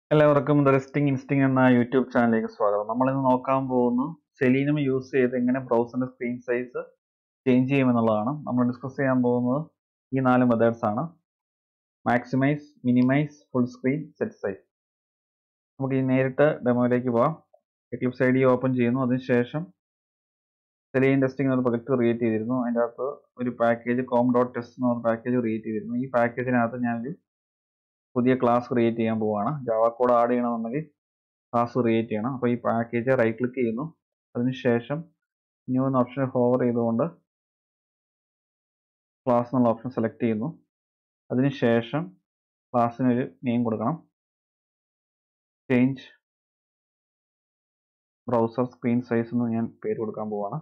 എല്ലാവർക്കും the resting ഇൻസ്റ്റിംഗ് എന്ന YouTube ചാനലിലേക്ക് സ്വാഗതം നമ്മൾ ഇന്ന് നോക്കാൻ പോകുന്നു സെലീനം യൂസ് ചെയ്ത് എങ്ങനെ ബ്രൗസറിന്റെ സ്ക്രീൻ സൈസ് ചേഞ്ച് ചെയ്യുമെന്നുള്ളതാണ് നമ്മൾ ഡിസ്കസ് ചെയ്യാൻ പോകുന്നത് ഈ നാല് മെത്തേഡ്സ് ആണ് maximize minimize full screen set size നമുക്ക് ഈ നേരിട്ട് ഡെമോയിലേക്ക് പോവാം എക്ലിപ്സ് ഐ ഡി ഓപ്പൺ ചെയ്യുന്നു അതിനുശേഷം സെലീൻ ടെസ്റ്റിംഗ് എന്നൊരു പ്രൊജക്ട് ക്രിയേറ്റ് ചെയ്തിരുന്നു അതിൻ്റെ അകത്ത് ഒരു പാക്കേജ് കോം ഡോട്ട് ടെസ്റ്റ് എന്ന് പറഞ്ഞ പാക്കേജ് ക്രിയേറ്റ് ചെയ്തിരുന്നു ഈ പാക്കേജിനകത്ത് ഞാനൊരു പുതിയ ക്ലാസ് ക്രിയേറ്റ് ചെയ്യാൻ പോവുകയാണ് ജാവ കോഡ് ആഡ് ചെയ്യണമെന്നുണ്ടെങ്കിൽ ക്ലാസ് ക്രിയേറ്റ് ചെയ്യണം അപ്പോൾ ഈ പാക്കേജ് റൈറ്റ് ക്ലിക്ക് ചെയ്യുന്നു അതിനുശേഷം ന്യൂ എന്ന ഓപ്ഷൻ ഹോവർ ചെയ്തുകൊണ്ട് ക്ലാസ് എന്നുള്ള ഓപ്ഷൻ സെലക്ട് ചെയ്യുന്നു അതിനുശേഷം ക്ലാസ്സിനൊരു നെയിം കൊടുക്കണം ചേഞ്ച് ബ്രൗസർ സ്ക്രീൻ സൈസ് എന്ന് ഞാൻ പേര് കൊടുക്കാൻ പോവാണ്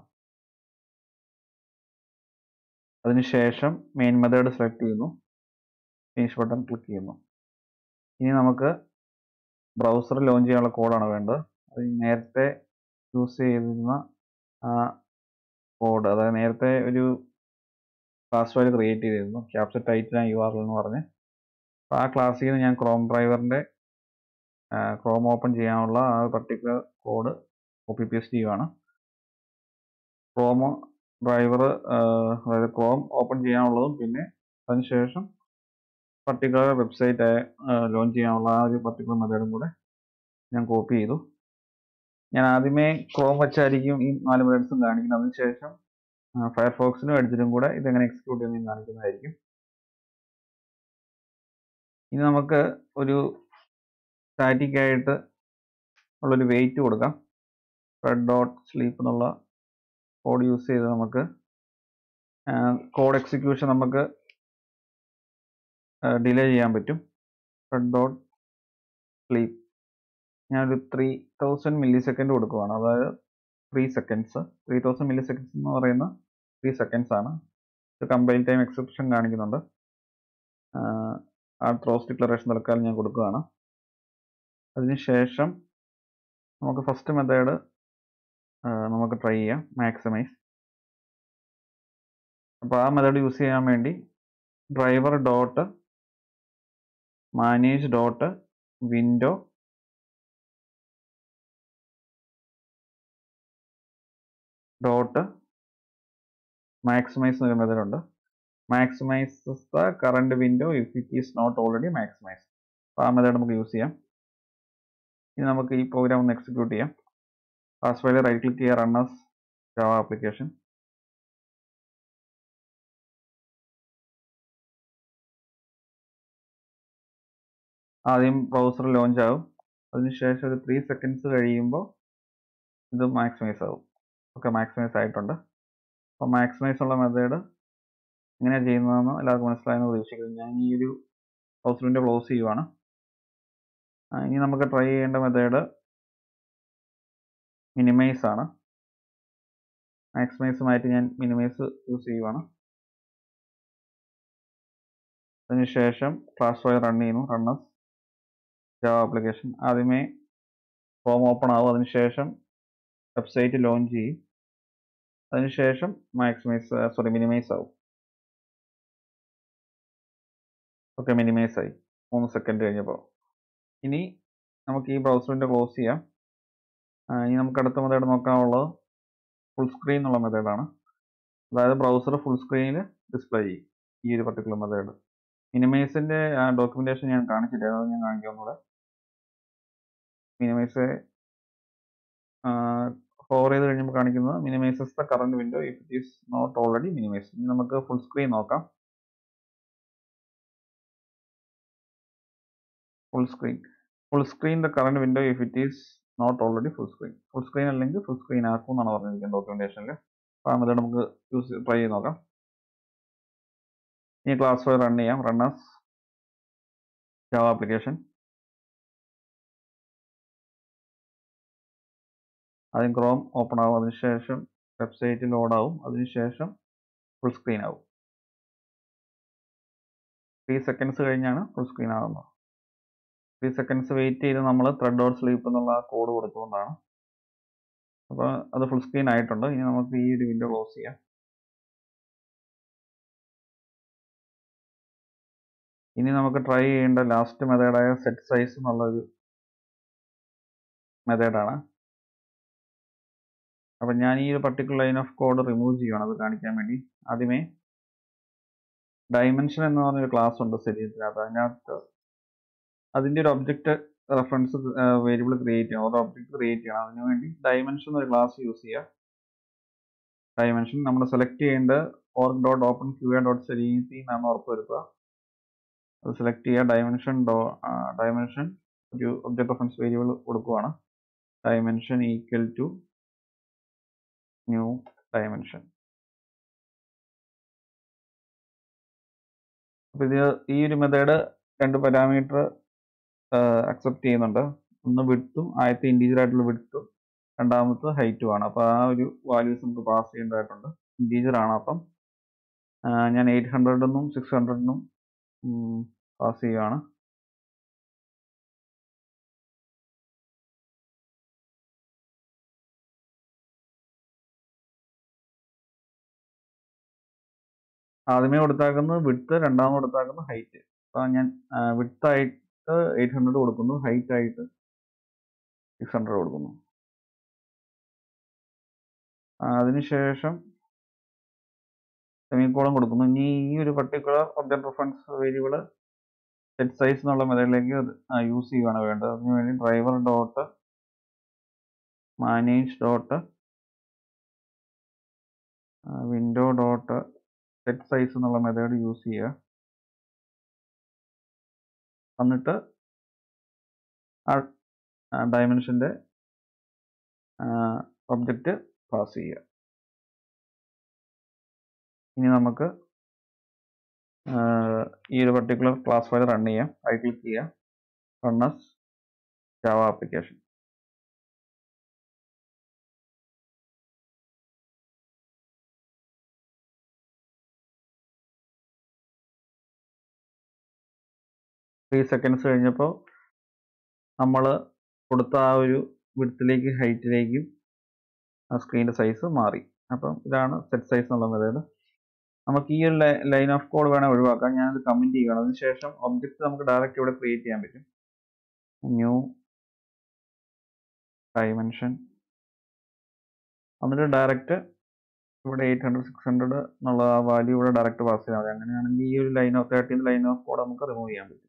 അതിനുശേഷം മെയിൻ മെത്തേഡ് സെലക്ട് ചെയ്യുന്നു ഫിനിഷ് ബട്ടൺ ക്ലിക്ക് ചെയ്യുന്നു ഇനി നമുക്ക് ബ്രൗസർ ലോഞ്ച് ചെയ്യാനുള്ള കോഡാണ് വേണ്ടത് അത് നേരത്തെ യൂസ് ചെയ്തിരുന്ന ആ കോഡ് അതായത് നേരത്തെ ഒരു ക്ലാസ് ഫയൽ ക്രിയേറ്റ് ചെയ്തിരുന്നു ക്യാപ്ചർ ടൈറ്റിൽ യു ആർ എന്ന് പറഞ്ഞ് അപ്പോൾ ആ ക്ലാസ്സിൽ നിന്ന് ഞാൻ ക്രോം ഡ്രൈവറിൻ്റെ ക്രോം ഓപ്പൺ ചെയ്യാനുള്ള ആ പർട്ടിക്കുലർ കോഡ് കോപ്പി പേസ്റ്റ് ചെയ്യുവാണ് ക്രോം ഡ്രൈവർ അതായത് ക്രോം ഓപ്പൺ ചെയ്യാനുള്ളതും പിന്നെ അതിനുശേഷം പർട്ടിക്കുലർ വെബ്സൈറ്റ് ലോഞ്ച് ചെയ്യാനുള്ള ആ ഒരു പർട്ടിക്കുലർ മെത്തേഡും കൂടെ ഞാൻ കോപ്പി ചെയ്തു ഞാൻ ആദ്യമേ ക്രോം വെച്ചായിരിക്കും ഈ നാല് മെത്തേഡ്സും കാണിക്കുന്നത് അതിനുശേഷം ഫയർഫോക്സിനും എഡ്ജിലും കൂടെ ഇതെങ്ങനെ എക്സിക്യൂട്ട് ചെയ്യുന്നത് കാണിക്കുന്നതായിരിക്കും ഇനി നമുക്ക് ഒരു സ്റ്റാറ്റിക് ആയിട്ട് ഉള്ളൊരു വെയിറ്റ് കൊടുക്കാം റെഡ് ഡോട്ട് സ്ലീപ്പ് എന്നുള്ള കോഡ് യൂസ് ചെയ്ത് നമുക്ക് കോഡ് എക്സിക്യൂഷൻ നമുക്ക് ഡിലേ ചെയ്യാൻ പറ്റും റെഡ് ഡോട്ട് സ്ലീപ്പ് ഞാനൊരു ത്രീ തൗസൻഡ് മില്ലി സെക്കൻഡ് കൊടുക്കുവാണ് അതായത് three seconds three thousand milliseconds എന്ന് പറയുന്ന ത്രീ സെക്കൻഡ്സ് ആണ് ഇത് കമ്പൈൽ ടൈം എക്സെപ്ഷൻ കാണിക്കുന്നുണ്ട് ആ ത്രോസ് ഡിക്ലറേഷൻ തൽക്കാലം ഞാൻ കൊടുക്കുകയാണ് അതിനുശേഷം നമുക്ക് ഫസ്റ്റ് മെത്തേഡ് നമുക്ക് ട്രൈ ചെയ്യാം മാക്സിമൈസ് അപ്പോൾ ആ മെത്തേഡ് യൂസ് ചെയ്യാൻ വേണ്ടി driver dot manage dot window dot maximize എന്നൊരു മെത്തേഡ് ഉണ്ട് maximize the current window if it is not already maximize അപ്പോൾ ആ മെത്തേഡ് നമുക്ക് യൂസ് ചെയ്യാം ഇനി നമുക്ക് ഈ പ്രോഗ്രാം ഒന്ന് എക്സിക്യൂട്ട് ചെയ്യാം പാസ് ഫയൽ റൈറ്റ് ക്ലിക്ക് ചെയ്യുക റണ്ണേഴ്സ് ജാവ ആപ്ലിക്കേഷൻ ആദ്യം ബ്രൗസർ ലോഞ്ച് ആകും അതിനുശേഷം ഒരു ത്രീ സെക്കൻഡ്സ് കഴിയുമ്പോൾ ഇത് മാക്സിമൈസ് ആകും ഓക്കെ മാക്സിമൈസ് ആയിട്ടുണ്ട് അപ്പോൾ മാക്സിമൈസ് ഉള്ള മെത്തേഡ് എങ്ങനെയാണ് ചെയ്യുന്നതെന്ന് എല്ലാവർക്കും മനസ്സിലായെന്ന് പ്രതീക്ഷിക്കുന്നു ഞാൻ ഈ ഒരു ബ്രൗസറിൻ്റെ ക്ലോസ് ചെയ്യുവാണ് ഇനി നമുക്ക് ട്രൈ ചെയ്യേണ്ട മെത്തേഡ് മിനിമൈസ് ആണ് മാക്സിമൈസ് മാറ്റി ഞാൻ മിനിമൈസ് യൂസ് ചെയ്യുവാണ് അതിനുശേഷം ക്ലാസ് ഫയൽ റൺ ചെയ്യുന്നു റണ്ണേഴ്സ് ജാവ ആപ്ലിക്കേഷൻ ആദ്യമേ ഫോം ഓപ്പൺ ആവും അതിനുശേഷം വെബ്സൈറ്റ് ലോഞ്ച് ചെയ്യും അതിനുശേഷം മാക്സിമൈസ് സോറി മിനിമൈസ് ആവും ഓക്കെ മിനിമൈസ് ആയി മൂന്ന് സെക്കൻഡ് കഴിഞ്ഞപ്പോൾ ഇനി നമുക്ക് ഈ ബ്രൗസറിൻ്റെ ക്ലോസ് ചെയ്യാം ഇനി നമുക്ക് അടുത്ത മെത്തേഡ് നോക്കാനുള്ളത് ഫുൾ സ്ക്രീൻ എന്നുള്ള മെത്തേഡാണ് അതായത് ബ്രൗസർ ഫുൾ സ്ക്രീനിൽ ഡിസ്പ്ലേ ചെയ്യും ഈ ഒരു പർട്ടിക്കുലർ മെത്തേഡ് മിനിമൈസിൻ്റെ ഡോക്യുമെൻറ്റേഷൻ ഞാൻ കാണിച്ചില്ല അത് ഞാൻ കാണിക്കാം ഒന്നുകൂടെ മിനിമൈസ് ഹോവർ ചെയ്ത് കഴിഞ്ഞപ്പോൾ കാണിക്കുന്നത് minimizes the current window if it is not already minimize ഇനി നമുക്ക് ഫുൾ സ്ക്രീൻ നോക്കാം full screen full screen the current window if it is not already full screen full screen അല്ലെങ്കിൽ ഫുൾ സ്ക്രീൻ ആക്കും എന്നാണ് പറഞ്ഞിരിക്കുന്നത് ഡോക്യുമെൻറ്റേഷനിൽ അപ്പോൾ ആ മെത്തേഡ് നമുക്ക് യൂസ് ട്രൈ ചെയ്ത് നോക്കാം ഇനി ക്ലാസ് ഫയൽ റൺ ചെയ്യാം റണ്ണേഴ്സ് ജാവ ആപ്ലിക്കേഷൻ ആദ്യം ക്രോം ഓപ്പൺ ആവും അതിനുശേഷം വെബ്സൈറ്റ് ലോഡ് ആവും അതിനുശേഷം ഫുൾ സ്ക്രീൻ ആവും ത്രീ സെക്കൻഡ്സ് കഴിഞ്ഞാണ് ഫുൾ സ്ക്രീൻ ആകുന്നത് ത്രീ സെക്കൻഡ്സ് വെയിറ്റ് ചെയ്ത് നമ്മൾ ത്രെഡ് ഡോട്ട് സ്ലീപ്പ് എന്നുള്ള കോഡ് കൊടുത്തുകൊണ്ടാണ് അപ്പോൾ അത് ഫുൾ സ്ക്രീൻ ആയിട്ടുണ്ട് ഇനി നമുക്ക് ഈ ഒരു വിൻഡോ ക്ലോസ് ചെയ്യാം ഇനി നമുക്ക് ട്രൈ ചെയ്യേണ്ട ലാസ്റ്റ് മെത്തേഡായ സെറ്റ് സൈസ് എന്നുള്ള ഒരു മെത്തേഡാണ് അപ്പം ഞാൻ ഈ ഒരു particular line of code remove ചെയ്യുകയാണ് അത് കാണിക്കാൻ വേണ്ടി ആദ്യമേ ഡയമെൻഷൻ എന്ന് പറഞ്ഞൊരു ക്ലാസ് ഉണ്ട് ശരീരത്തിനകത്ത് അതിനകത്ത് അതിൻ്റെ ഒരു ഒബ്ജക്റ്റ് റെഫറൻസ് വേരിയബിൾ ക്രിയേറ്റ് ചെയ്യണം ഒരു ഒബ്ജക്റ്റ് ക്രിയേറ്റ് ചെയ്യണം അതിനു വേണ്ടി ഡയമെൻഷൻ ഒരു ക്ലാസ് യൂസ് ചെയ്യുക ഡയമെൻഷൻ നമ്മൾ സെലക്ട് ചെയ്യേണ്ടത് org dot open Q A dot സെരീസി എന്നാണ് ഉറപ്പ് വരുത്തുക അത് സെലക്ട് ചെയ്യുക ഡയമെൻഷൻ ഡോ ഡയമെൻഷൻ ഒരു ഒബ്ജക്റ്റ് റെഫറൻസ് വേരിയബിൾ കൊടുക്കുവാണ് dimension equal to new dimension അപ്പോൾ ഇത് ഈ ഒരു മെത്തേഡ് രണ്ട് പാരാമീറ്റർ അക്സെപ്റ്റ് ചെയ്യുന്നുണ്ട് ഒന്ന് വിഡ്ത്തും ആദ്യത്തെ ഇൻറ്റീജർ ആയിട്ടുള്ള വിഡ്ത്തും രണ്ടാമത്തെ ഹൈറ്റും ആണ് അപ്പോൾ ആ ഒരു വാല്യൂസ് നമുക്ക് പാസ് ചെയ്യേണ്ടതായിട്ടുണ്ട് ഇൻറ്റീജർ ആണ് അപ്പം ഞാൻ എയ്റ്റ് ഹൺഡ്രഡിനും സിക്സ് ഹൺഡ്രഡിനും പാസ് ചെയ്യുകയാണ് ആദ്യമേ കൊടുത്താക്കുന്നത് വിഡ്ത്ത് രണ്ടാമത് കൊടുത്താക്കുന്നത് ഹൈറ്റ് അപ്പോൾ ഞാൻ വിഡ്ത്ത് ആയിട്ട് എയ്റ്റ് ഹൺഡ്രഡ് കൊടുക്കുന്നു ഹൈറ്റ് ആയിട്ട് സിക്സ് ഹൺഡ്രഡ് കൊടുക്കുന്നു അതിനുശേഷം സെമിക്കോളം കൊടുക്കുന്നു ഇനി ഈ ഒരു particular object reference variable set size എന്നുള്ള മെത്തേഡിലേക്ക് യൂസ് ചെയ്യുകയാണ് വേണ്ടത് അതിനു വേണ്ടി driver dot manage dot window dot set size എന്നുള്ള മെത്തേഡ് യൂസ് ചെയ്യുക എന്നിട്ട് ആ ഡയമെൻഷൻ്റെ ഒബ്ജക്റ്റ് പാസ് ചെയ്യുക ഇനി നമുക്ക് ഈ ഒരു പർട്ടിക്കുലർ ക്ലാസ് ഫയൽ റൺ ചെയ്യാം റൈറ്റ് ക്ലിക്ക് ചെയ്യാം run as Java application three seconds കഴിഞ്ഞപ്പോൾ നമ്മൾ കൊടുത്ത ആ ഒരു വിഡ്ത്തിലേക്ക് ഹൈറ്റിലേക്കും ആ സ്ക്രീനിൻ്റെ സൈസ് മാറി അപ്പം ഇതാണ് സെറ്റ് സൈസ് എന്നുള്ള മെത്തേഡ് നമുക്ക് ഈ ഒരു ലൈൻ ഓഫ് കോഡ് വേണേൽ ഒഴിവാക്കാം ഞാനത് കമൻറ്റ് ചെയ്യുകയാണ് അതിനുശേഷം ഒബ്ജക്റ്റ് നമുക്ക് ഡയറക്റ്റ് ഇവിടെ ക്രിയേറ്റ് ചെയ്യാൻ പറ്റും ന്യൂ ഡയമെൻഷൻ എന്നിട്ട് ഡയറക്റ്റ് ഇവിടെ എയ്റ്റ് ഹൺഡ്രഡ് സിക്സ് ഹൺഡ്രഡ് എന്നുള്ള ആ വാല്യൂ ഇവിടെ ഡയറക്റ്റ് പാസ് ചെയ്താൽ മതി അങ്ങനെയാണെങ്കിൽ ഈ ഒരു line of thirteen line of code നമുക്ക് റിമൂവ് ചെയ്യാൻ പറ്റും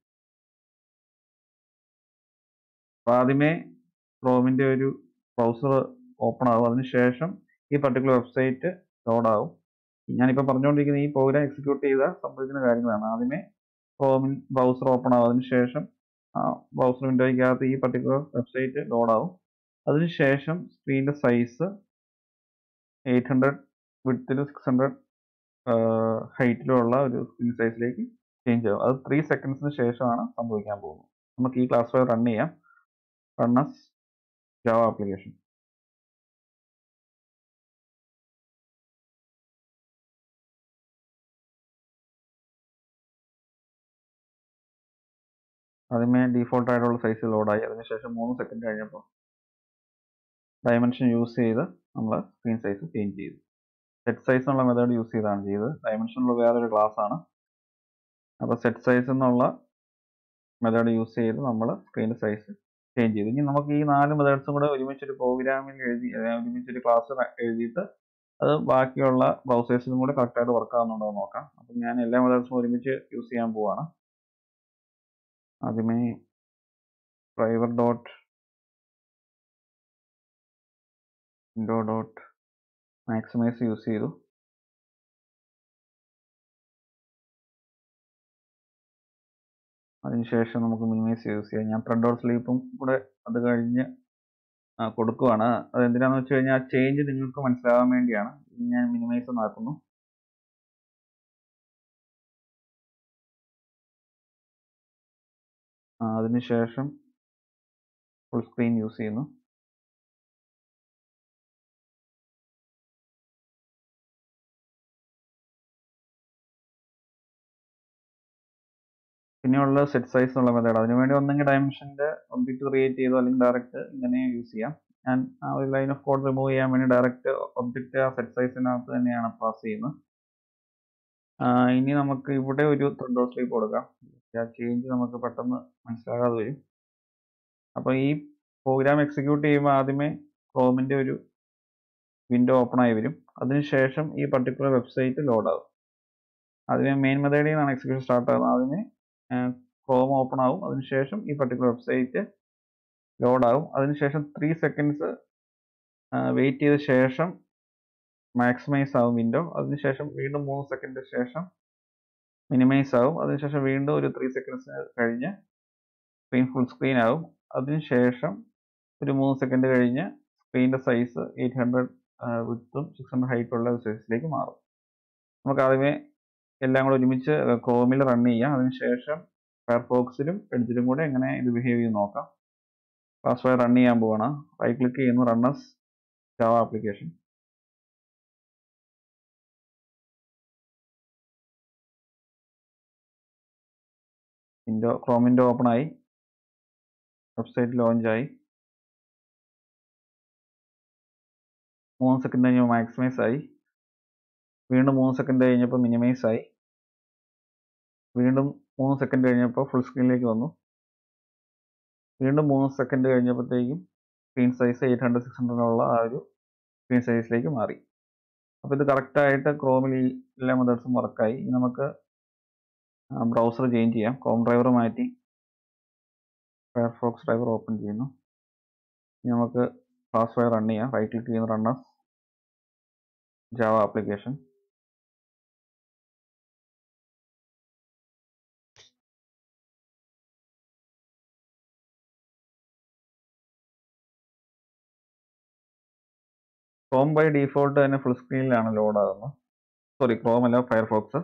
അപ്പോൾ ആദ്യമേ ക്രോമിൻ്റെ ഒരു ബ്രൗസർ ഓപ്പൺ ആകും അതിനുശേഷം ഈ പർട്ടിക്കുലർ വെബ്സൈറ്റ് ലോഡ് ആകും ഞാനിപ്പോൾ പറഞ്ഞുകൊണ്ടിരിക്കുന്ന ഈ പ്രോഗ്രാം എക്സിക്യൂട്ട് ചെയ്ത സംഭവിക്കുന്ന കാര്യങ്ങളാണ് ആദ്യമേ ക്രോമിൻ ബ്രൗസർ ഓപ്പൺ ആകും അതിനുശേഷം ആ ബ്രൗസർ വിൻഡോയ്ക്കകത്ത് ഈ പർട്ടിക്കുലർ വെബ്സൈറ്റ് ലോഡ് ആകും അതിനുശേഷം സ്ക്രീനിൻ്റെ സൈസ് എയ്റ്റ് ഹൺഡ്രഡ് വിഡ്ത്തിലും സിക്സ് ഹൺഡ്രഡ് ഹൈറ്റിലുള്ള ഒരു സ്ക്രീൻ സൈസിലേക്ക് ചേഞ്ച് ആകും അത് ത്രീ സെക്കൻഡ്സിന് ശേഷമാണ് സംഭവിക്കാൻ പോകുന്നത് നമുക്ക് ഈ ക്ലാസ് ഫയൽ റൺ ചെയ്യാം റൺ അസ് ജാവ ആപ്ലിക്കേഷൻ ആദ്യമേ ഡീഫോൾട്ട് ആയിട്ടുള്ള സൈസ് ലോഡായി അതിനുശേഷം മൂന്ന് സെക്കൻഡ് കഴിഞ്ഞപ്പോൾ ഡയമെൻഷൻ യൂസ് ചെയ്ത് നമ്മൾ സ്ക്രീൻ സൈസ് ചേഞ്ച് ചെയ്തു സെറ്റ് സൈസ് എന്നുള്ള മെത്തേഡ് യൂസ് ചെയ്താണ് ചെയ്തത് ഡയമെൻഷനുള്ള വേറൊരു ക്ലാസ് ആണ് അപ്പോൾ സെറ്റ് സൈസ് എന്നുള്ള മെത്തേഡ് യൂസ് ചെയ്ത് നമ്മൾ സ്ക്രീൻ സൈസ് ചേഞ്ച് ചെയ്തു ഇനി നമുക്ക് ഈ നാല് മെത്തേഡ്സും കൂടെ ഒരുമിച്ചൊരു പ്രോഗ്രാമിൽ എഴുതി ഒരുമിച്ചൊരു ക്ലാസ് എഴുതിയിട്ട് അത് ബാക്കിയുള്ള ബ്രൗസേഴ്സിലും കൂടെ കറക്റ്റായിട്ട് വർക്ക് ആകുന്നുണ്ടോ എന്ന് നോക്കാം അപ്പം ഞാൻ എല്ലാ മെത്തേഡ്സും ഒരുമിച്ച് യൂസ് ചെയ്യാൻ പോവാണ് ആദ്യമേ driver dot window dot maximize use ചെയ്തു അതിനുശേഷം നമുക്ക് മിനിമൈസ് യൂസ് ചെയ്യാം ഞാൻ ത്രെഡ് ഡോട്ട് സ്ലീപ്പും കൂടെ അത് കഴിഞ്ഞ് കൊടുക്കുവാണ് അത് എന്തിനാന്ന് വെച്ച് കഴിഞ്ഞാൽ ആ ചേഞ്ച് നിങ്ങൾക്ക് മനസ്സിലാവാൻ വേണ്ടിയാണ് ഞാൻ മിനിമൈസ് ഒന്നാക്കുന്നു അതിനുശേഷം ഫുൾ സ്ക്രീൻ യൂസ് ചെയ്യുന്നു പിന്നെയുള്ള സെറ്റ് സൈസ് എന്നുള്ള മെത്തേഡ് അതിനുവേണ്ടി ഒന്നെങ്കിൽ ഡയമെൻഷൻ്റെ ഒബ്ജക്റ്റ് ക്രിയേറ്റ് ചെയ്തോ അല്ലെങ്കിൽ ഡയറക്റ്റ് ഇങ്ങനെ യൂസ് ചെയ്യാം ഞാൻ ആ ഒരു ലൈൻ ഓഫ് കോഡ് റിമൂവ് ചെയ്യാൻ വേണ്ടി ഡയറക്റ്റ് ഒബ്ജക്റ്റ് ആ സെറ്റ് സൈസിനകത്ത് തന്നെയാണ് പാസ് ചെയ്യുന്നത് ഇനി നമുക്ക് ഇവിടെ ഒരു ത്രെഡ് ഡോട്ട് സ്ലീപ്പ് കൊടുക്കാം ആ ചേഞ്ച് നമുക്ക് പെട്ടെന്ന് മനസ്സിലാകാതെ വരും അപ്പോൾ ഈ പ്രോഗ്രാം എക്സിക്യൂട്ട് ചെയ്യുമ്പോൾ ആദ്യമേ ക്രോമിൻ്റെ ഒരു വിൻഡോ ഓപ്പൺ ആയി വരും അതിനുശേഷം ഈ പർട്ടിക്കുലർ വെബ്സൈറ്റ് ലോഡ് ആകും ആദ്യമേ മെയിൻ മെത്തേഡിൽ നിന്നാണ് എക്സിക്യൂഷൻ സ്റ്റാർട്ട് ആകുന്നത് ആദ്യമേ ക്രോം ഓപ്പൺ ആവും അതിനുശേഷം ഈ പർട്ടിക്കുലർ വെബ്സൈറ്റ് ലോഡ് ആകും അതിനുശേഷം ത്രീ സെക്കൻഡ്സ് വെയിറ്റ് ചെയ്ത ശേഷം മാക്സിമൈസ് ആവും വിൻഡോ അതിനുശേഷം വീണ്ടും മൂന്ന് സെക്കൻഡ് ശേഷം മിനിമൈസ് ആവും അതിനുശേഷം വീണ്ടും ഒരു ത്രീ സെക്കൻഡ്സ് കഴിഞ്ഞ് സ്ക്രീൻ ഫുൾ സ്ക്രീൻ ആവും അതിനുശേഷം ഒരു മൂന്ന് സെക്കൻഡ് കഴിഞ്ഞ് സ്ക്രീനിൻ്റെ സൈസ് എയ്റ്റ് ഹൺഡ്രഡ് വിത്തും സിക്സ് ഹൺഡ്രഡ് ഹൈറ്റ് ഉള്ള സൈസിലേക്ക് മാറും നമുക്ക് ആദ്യമേ എല്ലാം കൂടെ ഒരുമിച്ച് ക്രോമിൽ റൺ ചെയ്യാം അതിനുശേഷം ഫയർഫോക്സിലും എഡ്ജിലും കൂടെ എങ്ങനെ ഇത് ബിഹേവ് ചെയ്ത് നോക്കാം പാസ്വേഡ് റൺ ചെയ്യാൻ പോവാണ് റൈറ്റ് ക്ലിക്ക് ചെയ്യുന്നു run as Java application window Chrome window open ആയി വെബ്സൈറ്റ് ലോഞ്ച് ആയി മൂന്ന് സെക്കൻഡ് കഴിഞ്ഞപ്പോൾ മാക്സിമൈസ് ആയി വീണ്ടും മൂന്ന് സെക്കൻഡ് കഴിഞ്ഞപ്പോൾ മിനിമൈസ് ആയി വീണ്ടും മൂന്ന് സെക്കൻഡ് കഴിഞ്ഞപ്പോൾ ഫുൾ സ്ക്രീനിലേക്ക് വന്നു വീണ്ടും മൂന്ന് സെക്കൻഡ് കഴിഞ്ഞപ്പോഴത്തേക്കും screen size eight hundred six ഹൺഡ്രഡിനുള്ള ആ ഒരു സ്ക്രീൻ സൈസിലേക്ക് മാറി അപ്പോൾ ഇത് കറക്റ്റായിട്ട് ക്രോമിൽ ഈ എല്ലാ മെത്തേഡ്സും വർക്കായി ഇനി നമുക്ക് ബ്രൗസർ ചേഞ്ച് ചെയ്യാം ക്രോം ഡ്രൈവർ മാറ്റി ഫയർഫോക്സ് ഡ്രൈവർ ഓപ്പൺ ചെയ്യുന്നു ഇനി നമുക്ക് പാസ്വേഡ് റൺ ചെയ്യാം റൈറ്റ് ക്ലിക്ക് ചെയ്യുന്ന run as Java application Chrome by default തന്നെ ഫുൾ സ്ക്രീനിലാണ് ലോഡ് ആകുന്നത് സോറി ക്രോം അല്ല ഫയർഫോക്സ്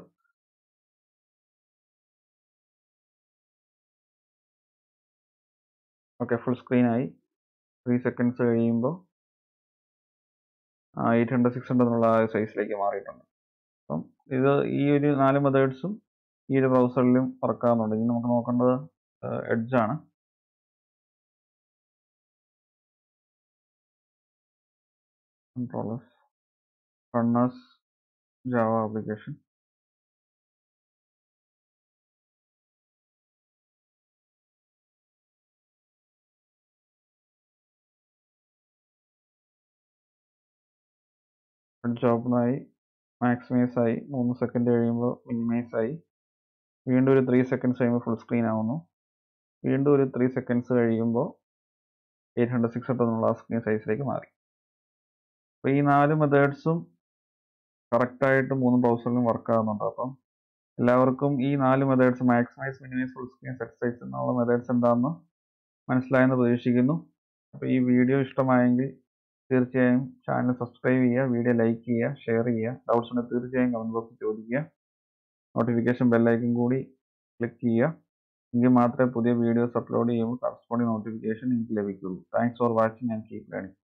ഓക്കെ ഫുൾ സ്ക്രീനായി ത്രീ സെക്കൻഡ്സ് കഴിയുമ്പോൾ എയ്റ്റ് ഹൺഡ്രഡ് സിക്സ് ഹൺഡ്രഡ് എന്നുള്ള ആ സൈസിലേക്ക് മാറിയിട്ടുണ്ട് അപ്പം ഇത് ഈ ഒരു നാല് മെത്തേഡ്സും ഈ ഒരു ബ്രൗസറിലും വർക്കാവുന്നുണ്ട് ഇനി നമുക്ക് നോക്കേണ്ടത് എഡ്ജാണ് controllers runners java application Edge open ആയി മാക്സിമൈസ് ആയി മൂന്ന് സെക്കൻഡ് കഴിയുമ്പോൾ മിനിമൈസ് ആയി വീണ്ടും ഒരു ത്രീ സെക്കൻഡ്സ് കഴിയുമ്പോൾ ഫുൾ സ്ക്രീൻ ആവുന്നു വീണ്ടും ഒരു ത്രീ സെക്കൻഡ്സ് കഴിയുമ്പോൾ എയ്റ്റ് ഹൺഡ്രഡ് സിക്സ് ഹൺഡ്രഡ് എന്നുള്ള സ്ക്രീൻ സൈസിലേക്ക് മാറി അപ്പോൾ ഈ നാല് മെത്തേഡ്സും കറക്റ്റായിട്ട് മൂന്ന് ബ്രൗസറിലും വർക്ക് ആകുന്നുണ്ട് അപ്പം എല്ലാവർക്കും ഈ നാല് methods maximize minimize full screen set size എന്നുള്ള മെത്തേഡ്സ് എന്താണെന്ന് മനസ്സിലായെന്ന് പ്രതീക്ഷിക്കുന്നു അപ്പോൾ ഈ വീഡിയോ ഇഷ്ടമായെങ്കിൽ തീർച്ചയായും ചാനൽ സബ്സ്ക്രൈബ് ചെയ്യുക വീഡിയോ ലൈക്ക് ചെയ്യുക ഷെയർ ചെയ്യുക ഡൗട്ട്സ് ഉണ്ടെങ്കിൽ തീർച്ചയായും കമൻറ്റ് ബോക്സിൽ ചോദിക്കുക നോട്ടിഫിക്കേഷൻ ബെല്ലൈക്കൻ കൂടി ക്ലിക്ക് ചെയ്യുക എങ്കിൽ മാത്രമേ പുതിയ വീഡിയോസ് അപ്ലോഡ് ചെയ്യുമ്പോൾ കറസ്പോണ്ടിങ് നോട്ടിഫിക്കേഷൻ എനിക്ക് ലഭിക്കുള്ളൂ thanks for watching and keep learning